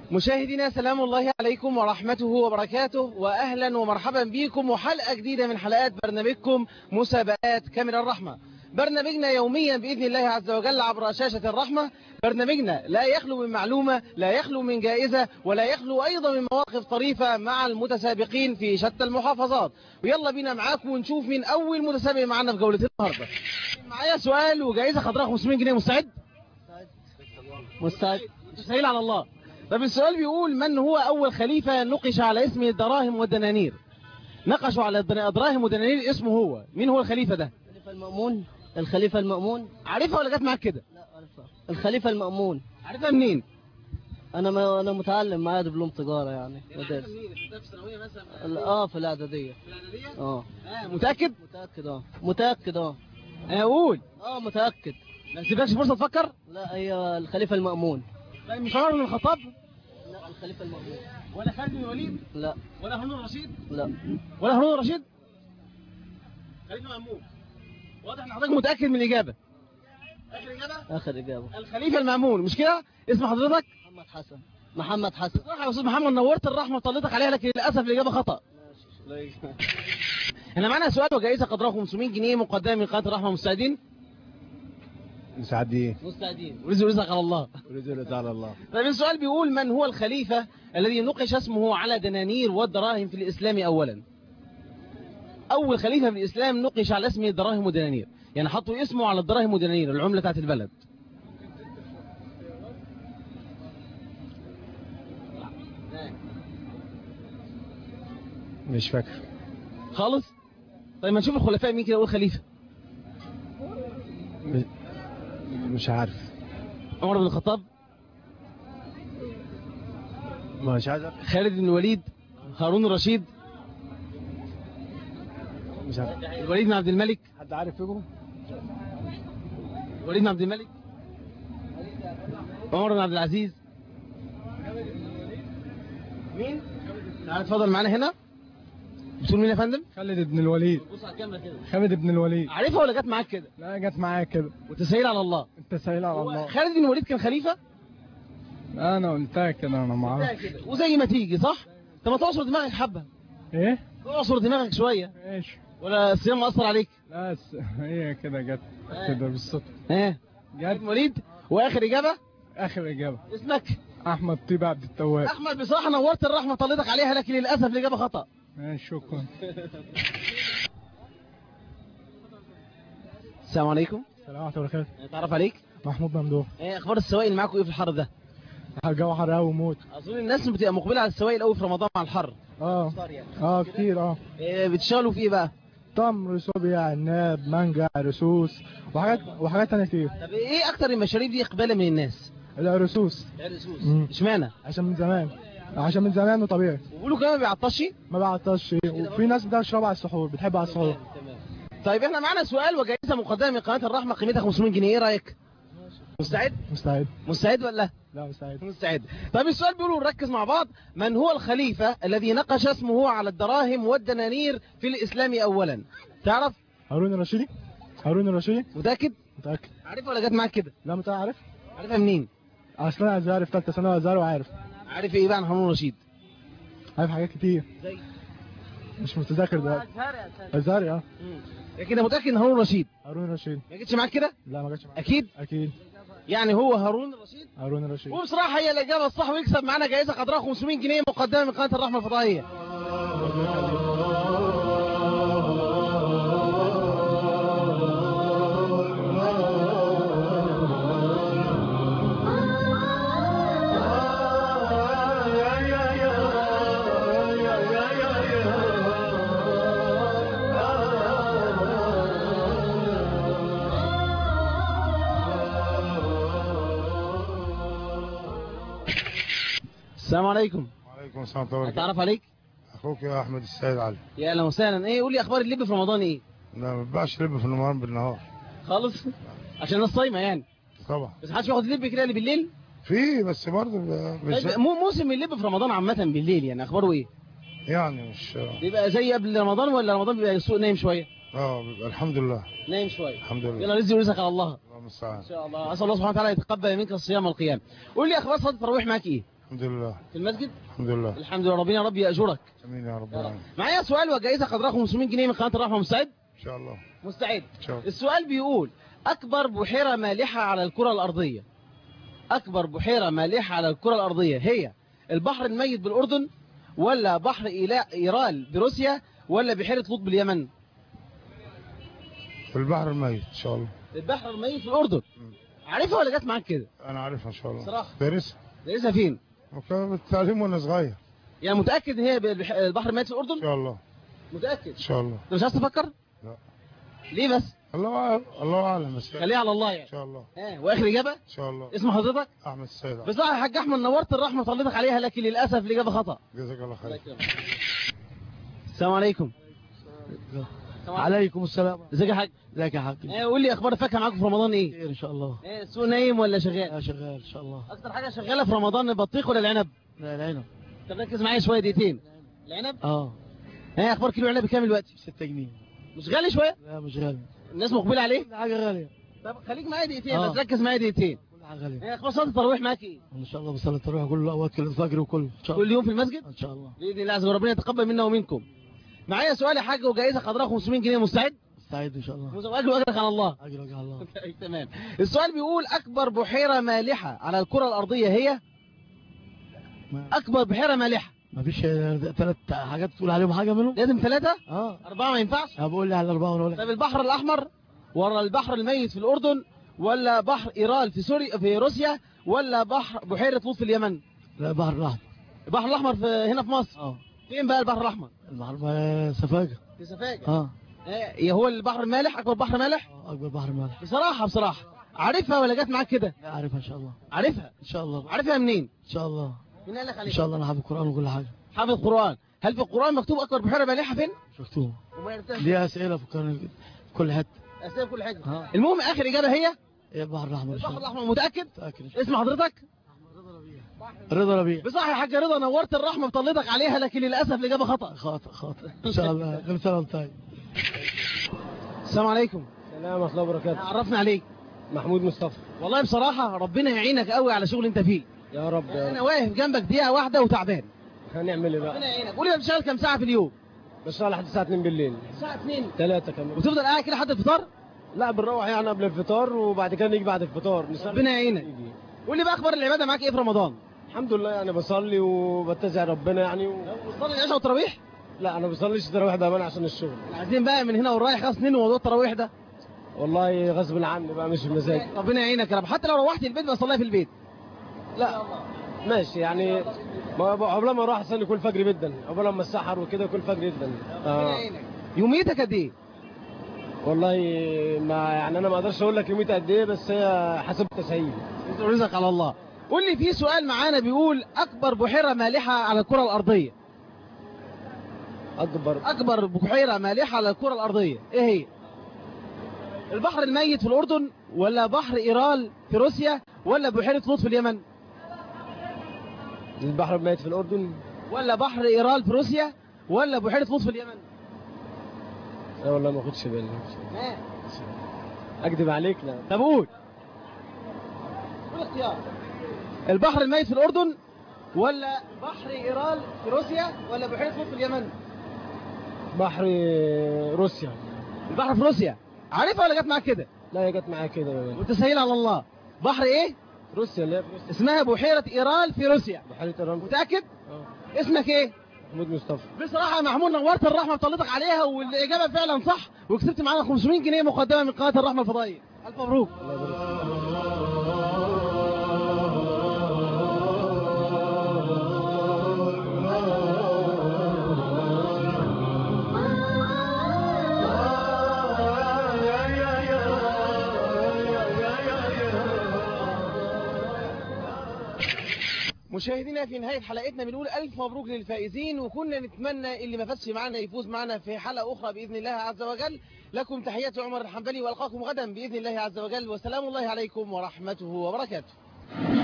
مشاهدينا سلام الله عليكم ورحمته وبركاته وأهلا ومرحبا بكم وحلقة جديدة من حلقات برنامجكم مسابقات كاميرا الرحمة برنامجنا يوميا بإذن الله عز وجل عبر شاشة الرحمة برنامجنا لا يخلو من معلومة لا يخلو من جائزة ولا يخلو أيضا من مواقف طريفة مع المتسابقين في شتى المحافظات ويلا بينا معاكم ونشوف مين أول متسابق معنا في جولة النهاردة معايا سؤال وجائزة خضراء 500 جنيه مستعد؟ مستعد سهيل على الله طب السؤال بيقول من هو أول خليفة نقش على اسم الدراهم والدنانير نقشوا على الدراهم والدنانير اسمه هو مين هو الخليفة ده الخليفة المأمون الخليفة المأمون عارفها ولا جت معاك كده لا عارفها الخليفة المأمون عارفها منين أنا ما أنا متعلم معايا دبلوم تجارة يعني مدارس اه في الإعدادية اه متأكد متأكد اه متأكد اه انا اقول اه متأكد ما تسيبكش فرصة تفكر لا هي الخليفة المأمون لا مش عمر بن الخطاب لا الخليفة المأمون ولا خالد بن الوليد لا ولا هارون الرشيد لا ولا هارون الرشيد خليفة مأمون واضح ان حضرتك متأكد من الإجابة آخر إجابة آخر إجابة الخليفة المأمون مش كده اسم حضرتك محمد حسن محمد حسن صح يا أستاذ محمد نورت الرحمة وطلتك عليها لكن للأسف الإجابة خطأ احنا معانا سؤال وجائزة قدرها 500 جنيه مقدمة من قناة الرحمة مستعدين مساعدين مستعدين ورزق رزقك على الله ورزق على الله طيب السؤال بيقول من هو الخليفة الذي نقش اسمه على دنانير والدراهم في الإسلام أولا أول خليفة في الإسلام نقش على اسمه الدراهم ودنانير يعني حطوا اسمه على الدراهم ودنانير العملة بتاعت البلد مش فاكر خالص طيب ما نشوف الخلفاء مين كده يقول خليفة م- مش عارف عمر بن الخطاب مش عايز أعرف. خالد بن الوليد هارون الرشيد مش عارف الوليد بن عبد الملك حد عارف فيكم الوليد بن عبد الملك عمر بن عبد العزيز مين؟ تعال اتفضل معانا هنا بتقول مين يا فندم؟ خالد بن الوليد بص على الكاميرا كده خالد بن الوليد عارفها ولا جت معاك كده؟ لا جت معايا كده وتسهيل على الله انت سهيل على هو الله خالد بن الوليد كان خليفة؟ انا قلتها كده انا ما اعرفش كده وزي ما تيجي صح؟ انت ما تعصر دماغك حبة ايه تعصر دماغك شوية ايش ولا الصيام مأثر عليك؟ لا س... هي كده جت كده بالصدفه ها خالد جت بن الوليد واخر اجابة اخر اجابه اسمك احمد طيب عبد التواب احمد بصراحة نورت الرحمة طلتك عليها لكن للأسف الإجابة خطأ ماشي شكرا السلام عليكم السلام عليكم ورحمه الله اتعرف عليك محمود ممدوح ايه اخبار السواق اللي معاكم ايه في الحر ده الجو حر قوي موت اظن الناس بتبقى مقبله على السواق قوي في رمضان مع الحر اه يعني اه كتير اه إيه بتشتغلوا في ايه بقى تمر صوبيا عناب مانجا رصوص وحاجات وحاجات تانية كتير طب ايه اكتر المشاريب دي اقبالا من الناس الرصوص الرسوس مم. اشمعنى عشان من زمان عشان من زمان وطبيعي وبيقولوا كمان ما بيعطش ما بعطش وفي ناس بتشرب على السحور بتحب على السحور طيب احنا معانا سؤال وجائزه مقدمه من قناه الرحمه قيمتها 500 جنيه ايه رايك مستعد مستعد مستعد ولا لا لا مستعد مستعد طيب السؤال بيقولوا نركز مع بعض من هو الخليفه الذي نقش اسمه على الدراهم والدنانير في الاسلام اولا تعرف هارون الرشيدي هارون الرشيدي متاكد متأكد عارف ولا جت معاك كده لا متأكد عارف عارفها منين اصلا ازهري في ثالثه ثانوي ازهري وعارف عارف ايه بقى عن هارون رشيد عارف حاجات كتير زي مش متذكر دلوقتي ازهري اه كده متاكد ان هارون رشيد هارون الرشيد ما جتش معاك كده لا ما جاتش معايا اكيد اكيد يعني هو هارون الرشيد هارون الرشيد وبصراحه هي الاجابه الصح ويكسب معانا جائزه قدرها 500 جنيه مقدمه من قناه الرحمه الفضائيه السلام عليكم وعليكم السلام ورحمة الله وبركاته اتعرف عليك أخوك يا أحمد السيد علي يا اهلا وسهلا ايه قول لي اخبار اللب في رمضان ايه لا ما بيبقاش لب في النهار بالنهار خالص عشان الناس صايمه يعني طبعا بس محدش بياخد لب كده اللي بالليل في بس برضه ب- مش طيب مو موسم اللب في رمضان عامه بالليل يعني اخباره ايه يعني مش بيبقى زي قبل رمضان ولا رمضان بيبقى السوق نايم شويه اه بيبقى الحمد لله نايم شويه الحمد يلا لله رزق ورزقك على الله اللهم المستعان ان شاء الله اسال الله سبحانه وتعالى يتقبل منك الصيام والقيام قول لي اخبار صلاه التراويح معاك ايه الحمد لله في المسجد الحمد لله الحمد لله ربنا يا رب يأجرك امين يا رب العالمين معايا سؤال وجائزة قدرها 500 جنيه من قناة الرحمة مستعد ان شاء الله مستعد ان شاء الله السؤال بيقول أكبر بحيرة مالحة على الكرة الأرضية أكبر بحيرة مالحة على الكرة الأرضية هي البحر الميت بالأردن ولا بحر إيلا- إيرال بروسيا ولا بحيرة لوط باليمن في البحر الميت ان شاء الله البحر الميت في الأردن عارفها ولا جت معاك كده انا عارفها ان شاء الله صراحة. دارسها لسه فين وكان بالتعليم وانا صغير يعني متأكد ان هي بالبح- البحر الميت في ان الأردن شاء الله متأكد ان شاء الله انت مش عايز تفكر لا. ليه بس الله أعلم الله اعلم بس ان خليها على الله يعني شاء الله ها واخر اجابه ان شاء الله اسم حضرتك احمد السيد بصراحه يا حاج احمد نورت الرحمه طلتك عليها لكن للاسف الاجابه خطا جزاك الله خير السلام عليكم عليكم السلام ازيك يا حاج ازيك يا حاج اه قول لي اخبار الفاكهه معاكم في رمضان ايه خير ان شاء الله ايه السوق نايم ولا شغال يا شغال ان شاء الله اكتر حاجه شغاله في رمضان البطيخ ولا العنب لا العنب طب ركز معايا شويه دقيقتين العنب اه ها اخبار كيلو عنب بكام دلوقتي 6 جنيه مش غالي شويه لا مش غالي الناس مقبله عليه كل حاجه غاليه طب خليك معايا دقيقتين آه. بس ركز معايا دقيقتين كل حاجه غاليه ايه اخبار صلاه التراويح معاك ايه ان شاء الله بصلي التراويح كل الاوقات كل الفجر وكل ان شاء كل الله يوم في المسجد ان شاء الله باذن الله عز وجل ربنا يتقبل منا ومنكم معايا سؤال يا حاج وجائزه قدرها 500 جنيه مستعد مستعد ان شاء الله واجر واجرك على الله اجر وجه الله تمام السؤال بيقول اكبر بحيره مالحه على الكره الارضيه هي ما, اكبر بحيره مالحه ما فيش ثلاث حاجات تقول عليهم حاجه منهم لازم ثلاثه اه اربعه ما ينفعش انا بقول لي على الاربعه وانا اقول طب البحر الاحمر ولا البحر الميت في الاردن ولا بحر ايرال في سوريا في روسيا ولا بحر بحيره لوط في اليمن لا البحر الاحمر البحر الاحمر في هنا في مصر اه فين بقى البحر الاحمر البحر ما- سفاجه في سفاجه اه ايه هو البحر المالح اكبر بحر مالح آه، اكبر بحر مالح بصراحه بصراحه عارفها ولا جت معاك كده لا عارفها ان شاء الله عارفها ان شاء الله عارفها منين ان شاء الله مين قال لك ان عليها شاء الله انا حافظ القران وكل حاجه حافظ قران هل في القران مكتوب اكبر بحيره مالحه فين شفتوه وما يرتاح ليها اسئله في القران كل حته اسئله كل حاجه ها. المهم اخر اجابه هي ايه البحر الاحمر ان شاء البحر الله الاحمر متاكد متاكد إن شاء اسم حضرتك الله. رضا ربيع بصح يا حاج رضا نورت الرحمه بطلتك عليها لكن للاسف الاجابه خطا خاطئ خاطئ ان شاء الله كم سنه وانت طيب السلام عليكم السلام ورحمة الله وبركاته عرفنا عليك محمود مصطفى والله بصراحه ربنا يعينك قوي على شغل انت فيه يا رب انا واقف جنبك دقيقه واحده وتعبان هنعمل ايه ربنا بقى يعينك قول لي بتشتغل كام ساعه في اليوم بشتغل لحد الساعة 2 بالليل الساعه 2 ثلاثة كمان وتفضل قاعد كده لحد الفطار لا بنروح يعني قبل الفطار وبعد كده نيجي بعد الفطار نصلي ربنا يعينك نيجي. قول لي بقى اخبار العباده معاك ايه في رمضان الحمد لله يعني بصلي وبتزع ربنا يعني و... بتصلي العشاء والتراويح لا انا بصليش تراويح بامانه عشان الشغل عايزين بقى من هنا ورايح خلاص ننهي موضوع التراويح ده والله غصب عني بقى مش بمزاجي ربنا يعينك يا رب حتى لو روحت البيت بقى صليها في البيت لا ماشي يعني ما قبل ما اروح اصلي كل فجر جدا قبل ما السحر وكده كل فجر جدا ربنا آه. يعينك يوميتك قد ايه؟ والله ما يعني انا ما اقدرش اقول لك يوميتي قد ايه بس هي حسب التسهيل انت رزق على الله قول لي في سؤال معانا بيقول اكبر بحيره مالحه على الكره الارضيه اكبر اكبر بحيره مالحه على الكره الارضيه ايه هي البحر الميت في الاردن ولا بحر ايرال في روسيا ولا بحيره لوط في اليمن البحر الميت في الاردن ولا بحر ايرال في روسيا ولا بحيره لوط في اليمن لا والله ما اخدش بالي اكذب عليك لا طب قول قول اختيار البحر الميت في الاردن ولا بحر ايرال في روسيا ولا بحيره لوط في اليمن بحر روسيا البحر في روسيا عارفها ولا جت معاك كده لا هي جت معايا كده بقى. وتسهيل على الله بحر ايه روسيا اللي هي في روسيا اسمها بحيره ايرال في روسيا بحيرة ايران متاكد آه. اسمك ايه محمود مصطفى بصراحه يا محمود نورت الرحمه بطلتك عليها والاجابه فعلا صح وكسبت معانا 500 جنيه مقدمه من قناه الرحمه الفضائيه الف مبروك الله يبارك فيك. مشاهدينا في نهايه حلقتنا بنقول الف مبروك للفائزين وكنا نتمنى اللي ما فازش معانا يفوز معانا في حلقه اخرى باذن الله عز وجل لكم تحيات عمر الحنبلي والقاكم غدا باذن الله عز وجل وسلام الله عليكم ورحمته وبركاته